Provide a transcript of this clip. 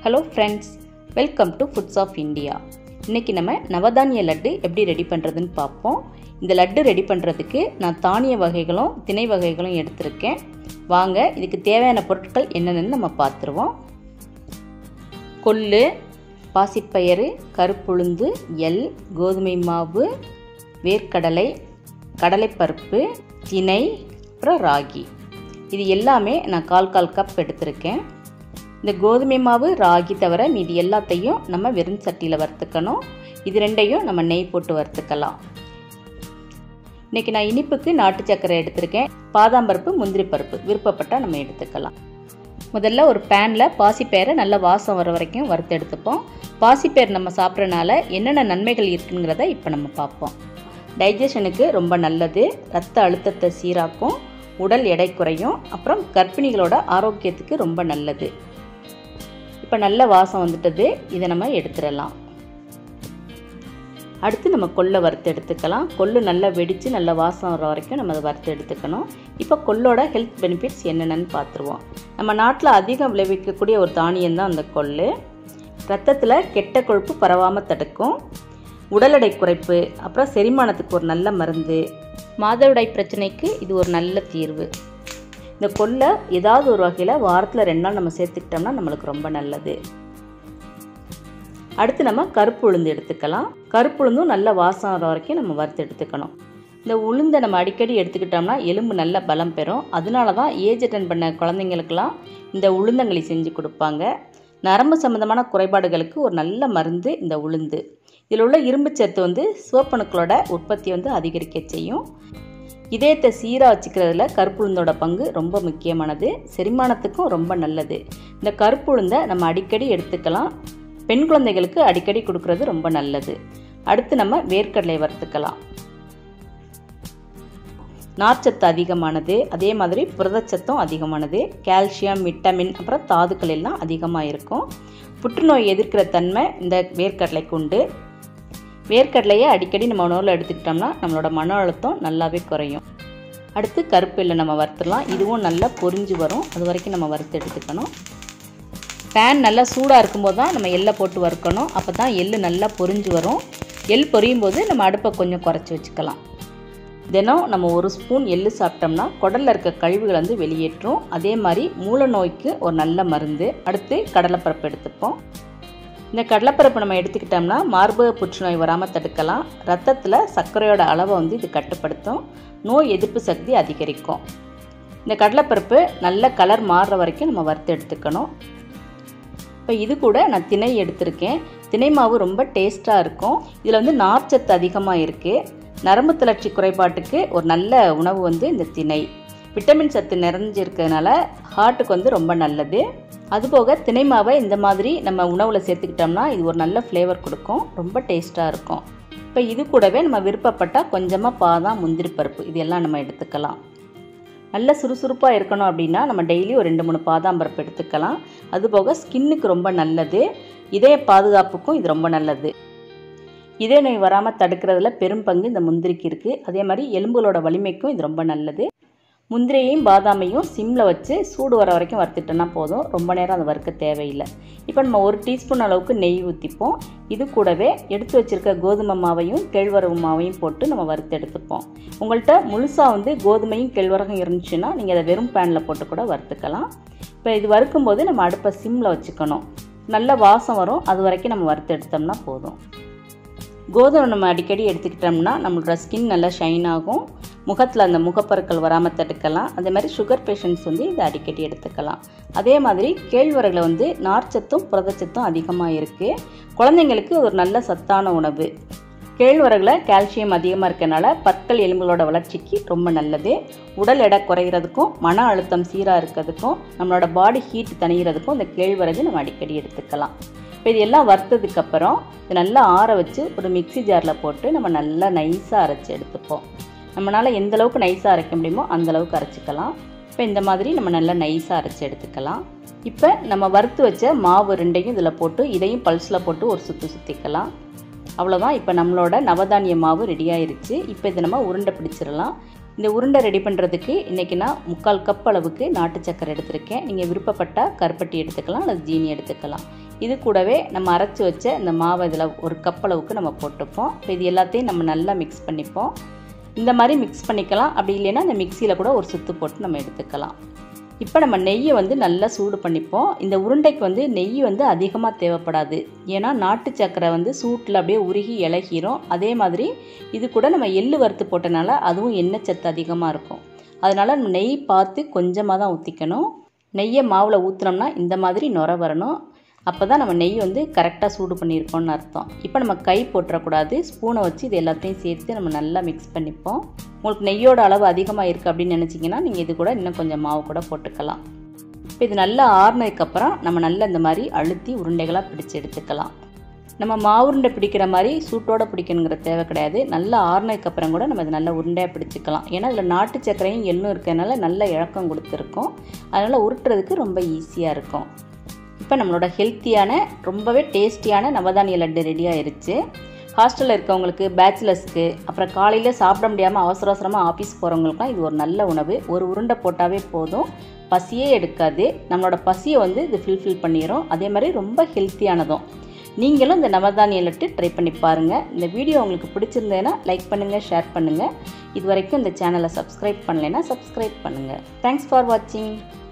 hello friends welcome to foods of India இன்றைக்கி நம்ம நவதானிய லட்டு எப்படி ரெடி பண்ணுறதுன்னு பார்ப்போம் இந்த லட்டு ரெடி பண்ணுறதுக்கு நான் தானிய வகைகளும் திணை வகைகளும் எடுத்திருக்கேன் வாங்க இதுக்கு தேவையான பொருட்கள் என்னென்னு நம்ம பார்த்துருவோம் கொள்ளு பாசிப்பயறு கருப்புளுந்து எள் கோதுமை மாவு வேர்க்கடலை கடலைப்பருப்பு திணை அப்புறம் ராகி இது எல்லாமே நான் கால் கால் கப் எடுத்திருக்கேன் இந்த கோதுமை மாவு ராகி தவிர மீதி எல்லாத்தையும் நம்ம வெறும் சட்டியில் வறுத்துக்கணும் இது ரெண்டையும் நம்ம நெய் போட்டு வறுத்துக்கலாம் இன்றைக்கி நான் இனிப்புக்கு நாட்டு சர்க்கரை எடுத்திருக்கேன் பாதாம் பருப்பு முந்திரி பருப்பு விருப்பப்பட்டால் நம்ம எடுத்துக்கலாம் முதல்ல ஒரு பேனில் பாசிப்பயிரை நல்ல வாசம் வர வரைக்கும் வறுத்து எடுத்துப்போம் பாசிப்பயிர் நம்ம சாப்பிட்றனால என்னென்ன நன்மைகள் இருக்குங்கிறத இப்போ நம்ம பார்ப்போம் டைஜஷனுக்கு ரொம்ப நல்லது ரத்த அழுத்தத்தை சீராக்கும் உடல் எடை குறையும் அப்புறம் கர்ப்பிணிகளோட ஆரோக்கியத்துக்கு ரொம்ப நல்லது இப்போ நல்ல வாசம் வந்துட்டது இதை நம்ம எடுத்துடலாம் அடுத்து நம்ம கொள்ளை வறுத்து எடுத்துக்கலாம் கொள்ளு நல்லா வெடித்து நல்ல வாசம் வர வரைக்கும் நம்ம அதை வறுத்து எடுத்துக்கணும் இப்போ கொள்ளோட ஹெல்த் பெனிஃபிட்ஸ் என்னென்னு பார்த்துருவோம் நம்ம நாட்டில் அதிகம் விளைவிக்கக்கூடிய ஒரு தானியம் தான் அந்த கொள்ளு ரத்தத்தில் கெட்ட கொழுப்பு பரவாமல் தடுக்கும் உடல் எடை குறைப்பு அப்புறம் செரிமானத்துக்கு ஒரு நல்ல மருந்து மாதவிடாய் பிரச்சனைக்கு இது ஒரு நல்ல தீர்வு இந்த கொள்ளை ஏதாவது ஒரு வகையில் வாரத்தில் ரெண்டு நாள் நம்ம சேர்த்துக்கிட்டோம்னா நம்மளுக்கு ரொம்ப நல்லது அடுத்து நம்ம கருப்பு உளுந்து எடுத்துக்கலாம் கருப்பு உளுந்தும் நல்ல வாசம் வர வரைக்கும் நம்ம வறுத்து எடுத்துக்கணும் இந்த உளுந்தை நம்ம அடிக்கடி எடுத்துக்கிட்டோம்னா எலும்பு நல்ல பலம் பெறும் அதனால தான் ஏஜ் அட்டன் பண்ண குழந்தைங்களுக்கெல்லாம் இந்த உளுந்தங்களி செஞ்சு கொடுப்பாங்க நரம்பு சம்மந்தமான குறைபாடுகளுக்கு ஒரு நல்ல மருந்து இந்த உளுந்து இதில் உள்ள இரும்பு சத்து வந்து சிவப்பணுக்களோட உற்பத்தி வந்து அதிகரிக்க செய்யும் இதயத்தை சீராக வச்சுக்கிறதுல கருப்புளுந்தோட பங்கு ரொம்ப முக்கியமானது செரிமானத்துக்கும் ரொம்ப நல்லது இந்த கருப்புளுந்தை நம்ம அடிக்கடி எடுத்துக்கலாம் பெண் குழந்தைகளுக்கு அடிக்கடி கொடுக்கறது ரொம்ப நல்லது அடுத்து நம்ம வேர்க்கடலை வறுத்துக்கலாம் நார்ச்சத்து அதிகமானது அதே மாதிரி புரதச்சத்தும் அதிகமானது கால்சியம் விட்டமின் அப்புறம் தாதுக்கள் எல்லாம் அதிகமாக இருக்கும் புற்றுநோய் எதிர்க்கிற தன்மை இந்த வேர்க்கடலைக்கு உண்டு வேர்க்கடலையை அடிக்கடி நம்ம உணவில் எடுத்துக்கிட்டோம்னா நம்மளோட மன அழுத்தம் நல்லாவே குறையும் அடுத்து கருப்பு எள்ளை நம்ம வறுத்துடலாம் இதுவும் நல்லா பொரிஞ்சு வரும் அது வரைக்கும் நம்ம வறுத்து எடுத்துக்கணும் பேன் நல்லா சூடாக இருக்கும்போது தான் நம்ம எள்ளை போட்டு வறுக்கணும் அப்போ தான் எள் நல்லா பொரிஞ்சு வரும் எள் பொரியும் போது நம்ம அடுப்பை கொஞ்சம் குறைச்சி வச்சுக்கலாம் தினம் நம்ம ஒரு ஸ்பூன் எள்ளு சாப்பிட்டோம்னா குடலில் இருக்க கழிவுகள் வந்து வெளியேற்றும் அதே மாதிரி மூல நோய்க்கு ஒரு நல்ல மருந்து அடுத்து கடலைப்பருப்பு எடுத்துப்போம் இந்த கடலைப்பருப்பு நம்ம எடுத்துக்கிட்டோம்னா மார்பக புற்றுநோய் வராமல் தடுக்கலாம் ரத்தத்தில் சர்க்கரையோட அளவை வந்து இது கட்டுப்படுத்தும் நோய் எதிர்ப்பு சக்தி அதிகரிக்கும் இந்த கடலைப்பருப்பு நல்ல கலர் மாறுற வரைக்கும் நம்ம வறுத்து எடுத்துக்கணும் இப்போ இது கூட நான் திணை எடுத்திருக்கேன் திணை மாவு ரொம்ப டேஸ்ட்டாக இருக்கும் இதில் வந்து நார்ச்சத்து அதிகமாக இருக்குது நரம்பு தளர்ச்சி குறைபாட்டுக்கு ஒரு நல்ல உணவு வந்து இந்த திணை விட்டமின் சத்து நிறைஞ்சிருக்கிறதுனால ஹார்ட்டுக்கு வந்து ரொம்ப நல்லது அதுபோக திணை மாவை இந்த மாதிரி நம்ம உணவில் சேர்த்துக்கிட்டோம்னா இது ஒரு நல்ல ஃப்ளேவர் கொடுக்கும் ரொம்ப டேஸ்ட்டாக இருக்கும் இப்போ இது கூடவே நம்ம விருப்பப்பட்டால் கொஞ்சமாக பாதாம் முந்திரி பருப்பு இது எல்லாம் நம்ம எடுத்துக்கலாம் நல்ல சுறுசுறுப்பாக இருக்கணும் அப்படின்னா நம்ம டெய்லி ஒரு ரெண்டு மூணு பாதாம் பருப்பு எடுத்துக்கலாம் அதுபோக ஸ்கின்னுக்கு ரொம்ப நல்லது இதய பாதுகாப்புக்கும் இது ரொம்ப நல்லது இதய நோய் வராமல் தடுக்கிறதுல பெரும் பங்கு இந்த முந்திரிக்கு இருக்குது அதே மாதிரி எலும்புகளோட வலிமைக்கும் இது ரொம்ப நல்லது முந்திரியையும் பாதாமையும் சிம்மில் வச்சு சூடு வர வரைக்கும் வறுத்துட்டோன்னா போதும் ரொம்ப நேரம் அதை வறுக்க தேவையில்லை இப்போ நம்ம ஒரு டீஸ்பூன் அளவுக்கு நெய் ஊற்றிப்போம் இது கூடவே எடுத்து வச்சுருக்க கோதுமை மாவையும் கேழ்வரகு மாவையும் போட்டு நம்ம வறுத்து எடுத்துப்போம் உங்கள்கிட்ட முழுசாக வந்து கோதுமையும் கேழ்வரகும் இருந்துச்சுன்னா நீங்கள் அதை வெறும் பேனில் போட்டு கூட வறுத்துக்கலாம் இப்போ இது வறுக்கும்போது நம்ம அடுப்பை சிம்மில் வச்சுக்கணும் நல்ல வாசம் வரும் அது வரைக்கும் நம்ம வறுத்து எடுத்தோம்னா போதும் கோதுமை நம்ம அடிக்கடி எடுத்துக்கிட்டோம்னா நம்மளோட ஸ்கின் நல்லா ஷைன் ஆகும் முகத்தில் அந்த முகப்பருக்கள் வராமல் தடுக்கலாம் அதே மாதிரி சுகர் பேஷண்ட்ஸ் வந்து இதை அடிக்கடி எடுத்துக்கலாம் அதே மாதிரி கேழ்வரகில் வந்து நார்ச்சத்தும் புரதச்சத்தும் அதிகமாக இருக்குது குழந்தைங்களுக்கு ஒரு நல்ல சத்தான உணவு கேழ்வரகில் கால்சியம் அதிகமாக இருக்கனால பற்கள் எலும்புகளோட வளர்ச்சிக்கு ரொம்ப நல்லது உடல் எடை குறைகிறதுக்கும் மன அழுத்தம் சீராக இருக்கிறதுக்கும் நம்மளோட பாடி ஹீட் தணிகிறதுக்கும் இந்த கேழ்வரகு நம்ம அடிக்கடி எடுத்துக்கலாம் இப்போ இது எல்லாம் வறுத்ததுக்கப்புறம் இது நல்லா ஆற வச்சு ஒரு மிக்சி ஜாரில் போட்டு நம்ம நல்லா நைஸாக அரைச்சி எடுத்துப்போம் நம்மளால் எந்த அளவுக்கு நைஸாக அரைக்க முடியுமோ அந்த அளவுக்கு அரைச்சிக்கலாம் இப்போ இந்த மாதிரி நம்ம நல்லா நைஸாக அரைச்சி எடுத்துக்கலாம் இப்போ நம்ம வறுத்து வச்ச மாவு ரெண்டையும் இதில் போட்டு இதையும் பல்ஸில் போட்டு ஒரு சுற்றி சுற்றிக்கலாம் அவ்வளோதான் இப்போ நம்மளோட நவதானிய மாவு ரெடி ஆயிருச்சு இப்போ இதை நம்ம உருண்டை பிடிச்சிடலாம் இந்த உருண்டை ரெடி பண்ணுறதுக்கு இன்றைக்கி நான் முக்கால் கப் அளவுக்கு நாட்டு சக்கரை எடுத்திருக்கேன் நீங்கள் விருப்பப்பட்டால் கருப்பட்டி எடுத்துக்கலாம் அல்லது ஜீனி எடுத்துக்கலாம் இது கூடவே நம்ம அரைச்சி வச்ச இந்த மாவை இதில் ஒரு கப் அளவுக்கு நம்ம போட்டுப்போம் இப்போ இது எல்லாத்தையும் நம்ம நல்லா மிக்ஸ் பண்ணிப்போம் இந்த மாதிரி மிக்ஸ் பண்ணிக்கலாம் அப்படி இல்லைன்னா இந்த மிக்சியில் கூட ஒரு சுத்து போட்டு நம்ம எடுத்துக்கலாம் இப்போ நம்ம நெய்யை வந்து நல்லா சூடு பண்ணிப்போம் இந்த உருண்டைக்கு வந்து நெய் வந்து அதிகமாக தேவைப்படாது ஏன்னா நாட்டு சக்கரை வந்து சூட்டில் அப்படியே உருகி இலகிரும் அதே மாதிரி இது கூட நம்ம எள்ளு வறுத்து போட்டனால அதுவும் எண்ணெய் சத்து அதிகமாக இருக்கும் அதனால் நம்ம நெய் பார்த்து கொஞ்சமாக தான் ஊற்றிக்கணும் நெய்யை மாவில் ஊற்றினோம்னா இந்த மாதிரி நுர வரணும் அப்போ தான் நம்ம நெய் வந்து கரெக்டாக சூடு பண்ணியிருக்கோம்னு அர்த்தம் இப்போ நம்ம கை போட்டுறக்கூடாது ஸ்பூனை வச்சு இது எல்லாத்தையும் சேர்த்து நம்ம நல்லா மிக்ஸ் பண்ணிப்போம் உங்களுக்கு நெய்யோட அளவு அதிகமாக இருக்குது அப்படின்னு நினச்சிங்கன்னா நீங்கள் இது கூட இன்னும் கொஞ்சம் மாவு கூட போட்டுக்கலாம் இப்போ இது நல்லா ஆறுனதுக்கப்புறம் நம்ம நல்லா இந்த மாதிரி அழுத்தி உருண்டைகளாக பிடிச்சி எடுத்துக்கலாம் நம்ம மாவுருண்டை பிடிக்கிற மாதிரி சூட்டோட பிடிக்கணுங்கிற தேவை கிடையாது நல்லா ஆறுனதுக்கப்புறம் கூட நம்ம இது நல்லா உருண்டையாக பிடிச்சிக்கலாம் ஏன்னா இதில் நாட்டு சர்க்கரையும் எள்ளும் இருக்கிறதுனால நல்ல இழக்கம் கொடுத்துருக்கோம் அதனால் உருட்டுறதுக்கு ரொம்ப ஈஸியாக இருக்கும் இப்போ நம்மளோட ஹெல்த்தியான ரொம்பவே டேஸ்டியான நவதானிய லட்டு ரெடி ஆயிருச்சு ஹாஸ்டலில் இருக்கவங்களுக்கு பேச்சுலர்ஸ்க்கு அப்புறம் காலையில் சாப்பிட முடியாமல் அவசர அவசரமாக ஆஃபீஸ் போகிறவங்களுக்குலாம் இது ஒரு நல்ல உணவு ஒரு உருண்டை போட்டாவே போதும் பசியே எடுக்காது நம்மளோட பசியை வந்து இது ஃபில்ஃபில் பண்ணிடும் அதே மாதிரி ரொம்ப ஹெல்த்தியானதும் நீங்களும் இந்த நவதானிய லட்டு ட்ரை பண்ணி பாருங்கள் இந்த வீடியோ உங்களுக்கு பிடிச்சிருந்ததுன்னா லைக் பண்ணுங்கள் ஷேர் பண்ணுங்கள் இது வரைக்கும் இந்த சேனலை சப்ஸ்கிரைப் பண்ணலைன்னா சப்ஸ்கிரைப் பண்ணுங்கள் தேங்க்ஸ் ஃபார் வாட்சிங்